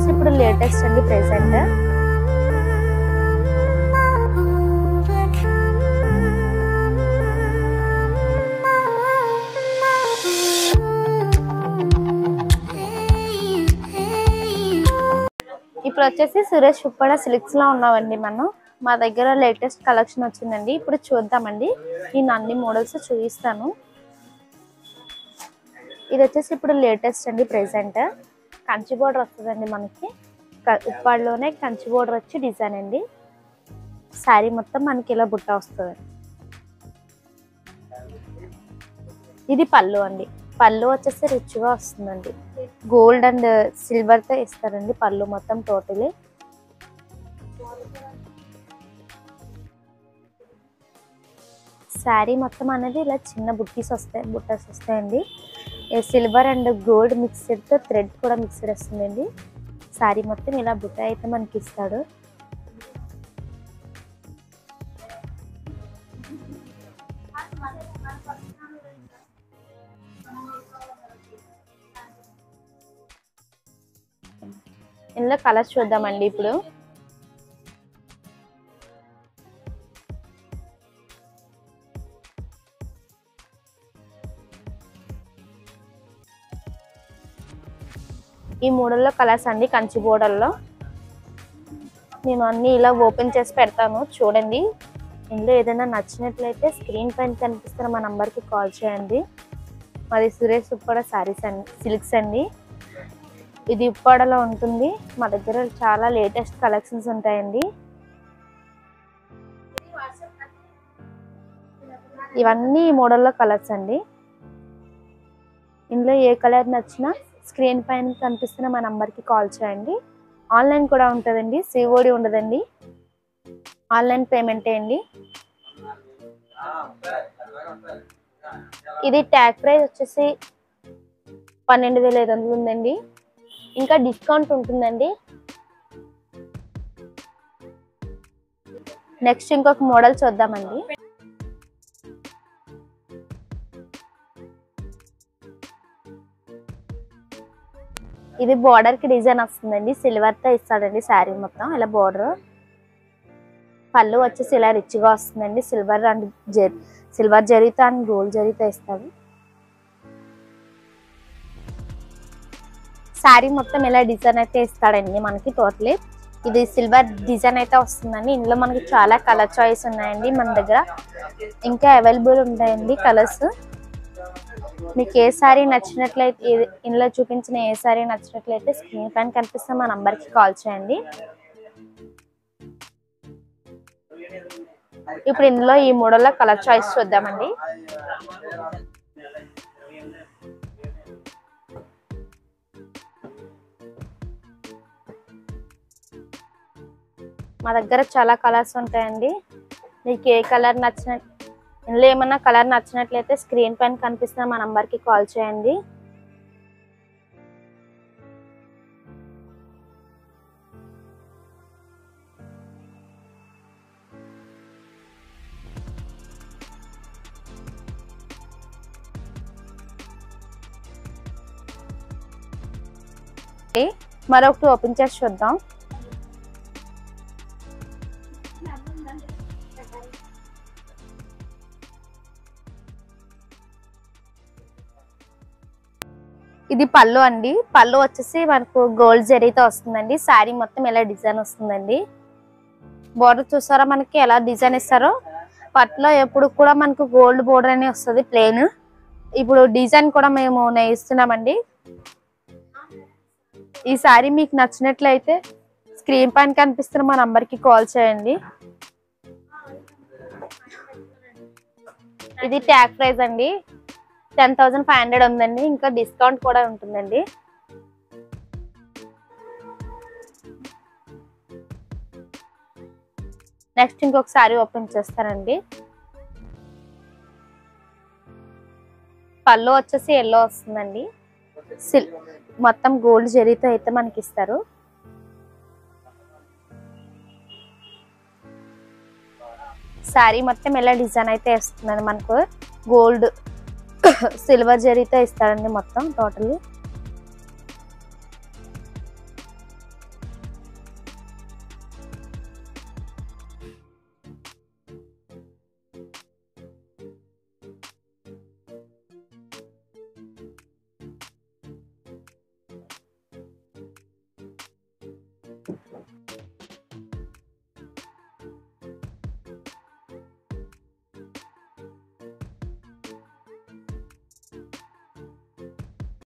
వచ్చేసి ఇప్పుడు లేటెస్ట్ అండి ప్రెసెంట్ ఇప్పుడు వచ్చేసి సురేష్ ఉప్పడ సిల్క్స్ లో ఉన్నామండి మనం మా దగ్గర లేటెస్ట్ కలెక్షన్ వచ్చిందండి ఇప్పుడు చూద్దామండి నేను అన్ని మోడల్స్ చూపిస్తాను ఇది వచ్చేసి ఇప్పుడు లేటెస్ట్ అండి ప్రెసెంట్ కంచి బోర్డర్ వస్తుందండి మనకి క- ఉప్పాడులోనే కంచి బోర్డర్ వచ్చి డిజైన్ అండి శారీ మొత్తం మనకి ఇలా బుట్ట వస్తుంది ఇది పళ్ళు అండి పళ్ళు వచ్చేసి రిచ్గా వస్తుందండి గోల్డ్ అండ్ సిల్వర్ తో ఇస్తారండి పళ్ళు మొత్తం టోటలీ శారీ మొత్తం అనేది ఇలా చిన్న బుట్టీస్ వస్తాయి బుట్టస్ వస్తాయండి సిల్వర్ అండ్ గోల్డ్ మిక్స్డ్ తో థ్రెడ్ కూడా మిక్స్డ్ వస్తుందండి శారీ మొత్తం ఇలా బుట్ట అయితే మనకి ఇస్తాడు ఇందులో కలర్స్ చూద్దామండి ఇప్పుడు ఈ మూడల్లో కలర్స్ అండి కంచి బోర్డర్లో నేను అన్ని ఇలా ఓపెన్ చేసి పెడతాను చూడండి ఇందులో ఏదైనా నచ్చినట్లయితే స్క్రీన్ పైన కనిపిస్తున్న మా నంబర్కి కాల్ చేయండి మాది సురేష్ ఉప్పాడ శారీస్ అండి సిల్క్స్ అండి ఇది ఉప్పాడలో ఉంటుంది మా దగ్గర చాలా లేటెస్ట్ కలెక్షన్స్ ఉంటాయండి ఇవన్నీ ఈ మోడల్లో కలర్స్ అండి ఇందులో ఏ కలర్ నచ్చినా స్క్రీన్ పైన కనిపిస్తున్న మా నంబర్కి కాల్ చేయండి ఆన్లైన్ కూడా ఉంటుందండి సిఓడి ఉండదండి ఆన్లైన్ పేమెంట్ అండి ఇది ట్యాగ్ ప్రైస్ వచ్చేసి పన్నెండు వేల ఐదు వందలు ఉందండి ఇంకా డిస్కౌంట్ ఉంటుందండి నెక్స్ట్ ఇంకొక మోడల్ చూద్దామండి ఇది బార్డర్ కి డిజైన్ వస్తుందండి సిల్వర్ తో ఇస్తాడండి శారీ మొత్తం ఇలా బార్డర్ పళ్ళు వచ్చేసి ఇలా రిచ్ గా వస్తుందండి సిల్వర్ అండ్ జెరీ సిల్వర్ జరీతో అండ్ గోల్డ్ జరీతో ఇస్తాడు శారీ మొత్తం ఇలా డిజైన్ అయితే ఇస్తాడండి మనకి టోటలీ ఇది సిల్వర్ డిజైన్ అయితే వస్తుందండి ఇందులో మనకి చాలా కలర్ చాయిస్ ఉన్నాయండి మన దగ్గర ఇంకా అవైలబుల్ ఉంటాయండి కలర్స్ మీకు ఏ సారీ నచ్చినట్లయితే ఏ- ఇందులో చూపించిన ఏ సారీ నచ్చినట్లయితే స్క్రీన్ పైన కనిపిస్తున్న మా నంబర్కి కాల్ చేయండి ఇప్పుడు ఇందులో ఈ మోడల్లో కలర్ చాయిస్ చూద్దామండి మా దగ్గర చాలా కలర్స్ ఉంటాయండి మీకు ఏ కలర్ నచ్చిన ఇందులో ఏమన్నా కలర్ నచ్చినట్లయితే స్క్రీన్ పైన కనిపిస్తున్న మా నంబర్కి కాల్ చేయండి ఓకే, మరొకటి ఓపెన్ చేసి చూద్దాం ఇది పళ్ళు అండి పళ్ళు వచ్చేసి మనకు గోల్డ్ జరీతో వస్తుందండి శారీ మొత్తం ఇలా డిజైన్ వస్తుందండి బోర్డర్ చూసారా మనకి ఎలా డిజైన్ ఇస్తారో పట్టులో ఎప్పుడు కూడా మనకు గోల్డ్ బోర్డర్ అని వస్తుంది ప్లేన్ ఇప్పుడు డిజైన్ కూడా మేము నేయిస్తున్నామండి ఈ శారీ మీకు నచ్చినట్లయితే స్క్రీన్ పైన కనిపిస్తున్న మా నంబర్కి కాల్ చేయండి ఇది ట్యాగ్ ప్రైస్ అండి టెన్ థౌసండ్ ఫైవ్ హండ్రెడ్ ఉందండి ఇంకా డిస్కౌంట్ కూడా ఉంటుందండి నెక్స్ట్ ఇంకొక సారీ ఓపెన్ చేస్తానండి పళ్ళు వచ్చేసి ఎల్లో వస్తుందండి సిల్ మొత్తం గోల్డ్ జరీతో అయితే మనకి ఇస్తారు శారీ మొత్తం ఎలా డిజైన్ అయితే ఇస్తుందండి మనకు గోల్డ్ సిల్వర్ జరీతో ఇస్తారండి మొత్తం టోటల్లీ